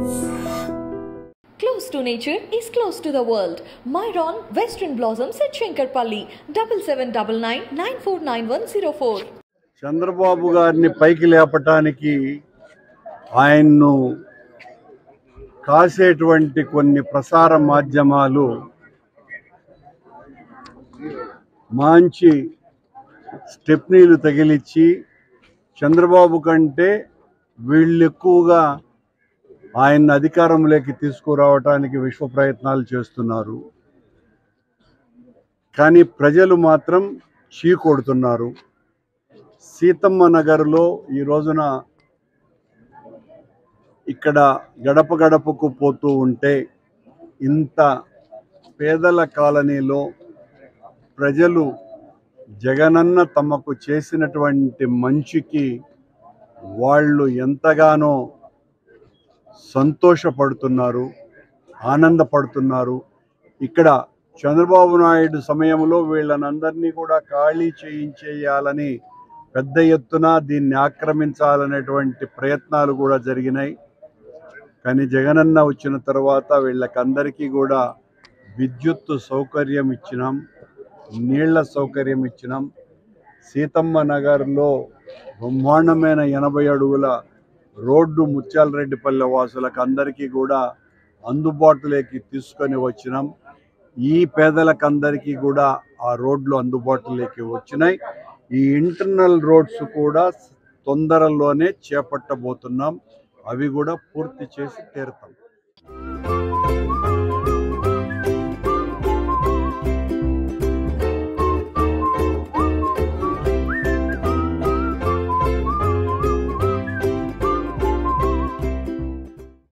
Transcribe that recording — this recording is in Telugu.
Close to nature is close to the world. Myron Western Blossoms at Shankarpalli, double seven double nine nine four nine one zero four. Chandrababu గారిని పైకి లేపటానికి ఆయన్ను కాసేటువంటి కొన్ని ప్రసార మాధ్యమాలు మంచి స్టెప్నీలు తగిలిచ్చి చంద్రబాబు కంటే వీళ్ళు ఎక్కువగా ఆయన్ని అధికారంలోకి తీసుకురావటానికి విశ్వ ప్రయత్నాలు చేస్తున్నారు కానీ ప్రజలు మాత్రం చీకొడుతున్నారు సీతమ్మ నగర్లో ఈ రోజున ఇక్కడ గడప గడపకు పోతూ ఉంటే ఇంత పేదల కాలనీలో ప్రజలు జగనన్న తమకు చేసినటువంటి మంచికి వాళ్ళు ఎంతగానో సంతోషపడుతున్నారు ఆనందపడుతున్నారు ఇక్కడ చంద్రబాబు నాయుడు సమయంలో వీళ్ళనందరినీ కూడా ఖాళీ చేయించేయాలని పెద్ద ఎత్తున దీన్ని ఆక్రమించాలనేటువంటి ప్రయత్నాలు కూడా జరిగినాయి కానీ జగనన్న వచ్చిన తర్వాత వీళ్ళకందరికీ కూడా విద్యుత్ సౌకర్యం ఇచ్చినాం నీళ్ల సౌకర్యం ఇచ్చినాం సీతమ్మ నగర్లో బ్రహ్మాండమైన ఎనభై అడుగుల రోడ్డు ముత్యాలరెడ్డిపల్లె వాసులకు అందరికీ కూడా అందుబాటులోకి తీసుకొని వచ్చినాం ఈ పేదలకందరికీ కూడా ఆ రోడ్లు అందుబాటులోకి వచ్చినాయి ఈ ఇంటర్నల్ రోడ్స్ కూడా తొందరలోనే చేపట్టబోతున్నాం అవి కూడా పూర్తి చేసి తీరుతాం